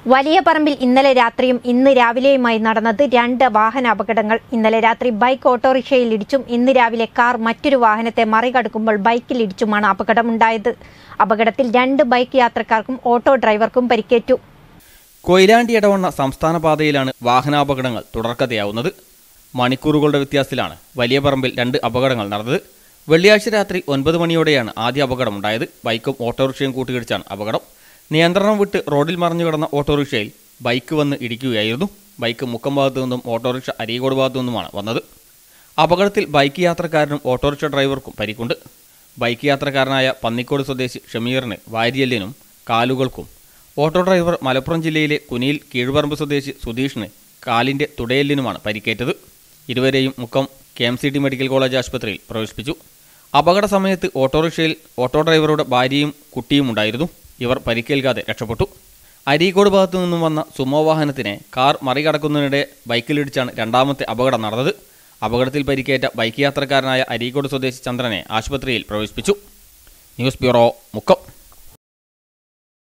വലിയ പറമ്പിൽ ഇന്നലെ രാത്രിയും ഇന്ന് രാവിലെയുമായി നടന്നത് രണ്ട് വാഹന അപകടങ്ങൾ ഇന്നലെ രാത്രി ബൈക്ക് ഓട്ടോറിക്ഷയിൽ ഇടിച്ചും ഇന്ന് രാവിലെ കാർ മറ്റൊരു വാഹനത്തെ മറികടക്കുമ്പോൾ ബൈക്കിൽ ഇടിച്ചുമാണ് അപകടമുണ്ടായത് അപകടത്തിൽ രണ്ട് ബൈക്ക് യാത്രക്കാർക്കും ഓട്ടോ ഡ്രൈവർക്കും പരിക്കേറ്റു കൊയിലാണ്ടി ഇടവണ്ണ സംസ്ഥാന പാതയിലാണ് വാഹനാപകടങ്ങൾ തുടർക്കഥയാവുന്നത് മണിക്കൂറുകളുടെ വ്യത്യാസത്തിലാണ് വലിയ പറമ്പിൽ രണ്ട് അപകടങ്ങൾ നടന്നത് വെള്ളിയാഴ്ച രാത്രി ഒൻപത് മണിയോടെയാണ് ആദ്യ അപകടമുണ്ടായത് ബൈക്കും ഓട്ടോറിക്ഷയും കൂട്ടിയിടിച്ചാണ് അപകടം നിയന്ത്രണം വിട്ട് റോഡിൽ മറിഞ്ഞു കിടന്ന ഓട്ടോറിക്ഷയിൽ ബൈക്ക് വന്ന് ഇടിക്കുകയായിരുന്നു ബൈക്ക് മുക്കം ഭാഗത്തു നിന്നും ഓട്ടോറിക്ഷ അരീക്കോട് ഭാഗത്തു നിന്നുമാണ് വന്നത് അപകടത്തിൽ ബൈക്ക് യാത്രക്കാരനും ഓട്ടോറിക്ഷ ഡ്രൈവർക്കും പരിക്കുണ്ട് ബൈക്ക് യാത്രക്കാരനായ പന്നിക്കോട് സ്വദേശി ഷമീറിന് വാരിയല്ലിനും കാലുകൾക്കും ഓട്ടോ ഡ്രൈവർ മലപ്പുറം ജില്ലയിലെ കുനിയിൽ കീഴ്പറമ്പ് സ്വദേശി സുധീഷിന് കാലിൻ്റെ തുടയല്ലിനുമാണ് പരിക്കേറ്റത് ഇരുവരെയും Mukkam K M C T medical college ആശുപത്രിയിൽ പ്രവേശിപ്പിച്ചു അപകട സമയത്ത് ഓട്ടോറിക്ഷയിൽ ഓട്ടോ ഡ്രൈവറുടെ ഭാര്യയും കുട്ടിയും ഉണ്ടായിരുന്നു ഇവർ പരിക്കേൽക്കാതെ രക്ഷപ്പെട്ടു അരീക്കോട് ഭാഗത്തു നിന്നും വന്ന സുമോ വാഹനത്തിനെ കാർ മറികടക്കുന്നതിനിടെ ബൈക്കിലിടിച്ചാണ് രണ്ടാമത്തെ അപകടം നടന്നത് അപകടത്തിൽ പരിക്കേറ്റ ബൈക്ക് യാത്രക്കാരനായ അരീക്കോട് സ്വദേശി ചന്ദ്രനെ ആശുപത്രിയിൽ പ്രവേശിപ്പിച്ചു ന്യൂസ് ബ്യൂറോ മുക്കം